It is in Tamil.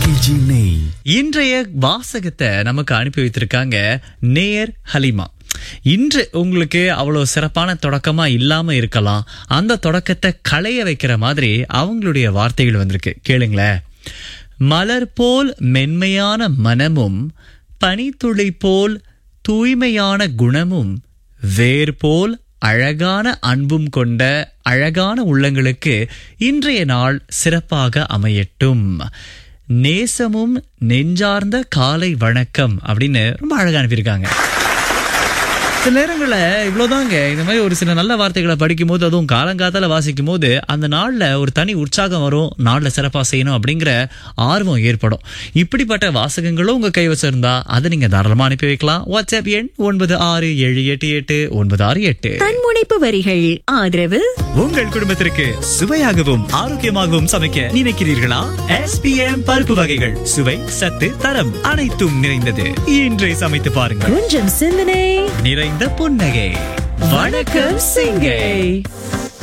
ஆர்கேஜி நெய் இன்றைய வாசகத்தை நமக்கு அனுப்பி வைத்திருக்காங்க நேயர் ஹலிமா இன்று உங்களுக்கு அவ்வளவு சிறப்பான தொடக்கமா இல்லாம இருக்கலாம் அந்த தொடக்கத்தை களைய வைக்கிற மாதிரி அவங்களுடைய வார்த்தைகள் வந்திருக்கு கேளுங்களேன் மலர் போல் மென்மையான மனமும் பனித்துளி போல் தூய்மையான குணமும் வேர் போல் அழகான அன்பும் கொண்ட அழகான உள்ளங்களுக்கு இன்றைய நாள் சிறப்பாக அமையட்டும் நேசமும் நெஞ்சார்ந்த காலை வணக்கம் அப்படின்னு ரொம்ப அழகா அனுப்பியிருக்காங்க சில நேரங்களில் இவ்வளோதாங்க இந்த மாதிரி ஒரு சில நல்ல வார்த்தைகளை படிக்கும் போது அதுவும் காலங்காத்தால வாசிக்கும் போது அந்த நாளில் ஒரு தனி உற்சாகம் வரும் நாளில் சிறப்பாக செய்யணும் அப்படிங்கிற ஆர்வம் ஏற்படும் இப்படிப்பட்ட வாசகங்களும் உங்கள் கை வச்சிருந்தா அதை நீங்கள் தாராளமாக அனுப்பி வைக்கலாம் வாட்ஸ்அப் எண் ஒன்பது ஆறு ஏழு எட்டு எட்டு ஒன்பது ஆறு எட்டு தன்முனைப்பு வரிகள் ஆதரவு உங்கள் குடும்பத்திற்கு சுவையாகவும் ஆரோக்கியமாகவும் சமைக்க நினைக்கிறீர்களா எஸ்பிஎம் பருப்பு வகைகள் சுவை சத்து தரம் அனைத்தும் நிறைந்தது இன்றை சமைத்து பாருங்கள் கொஞ்சம் சிந்தனை நிறைந்த புன்னகை வணக்கம் சிங்கை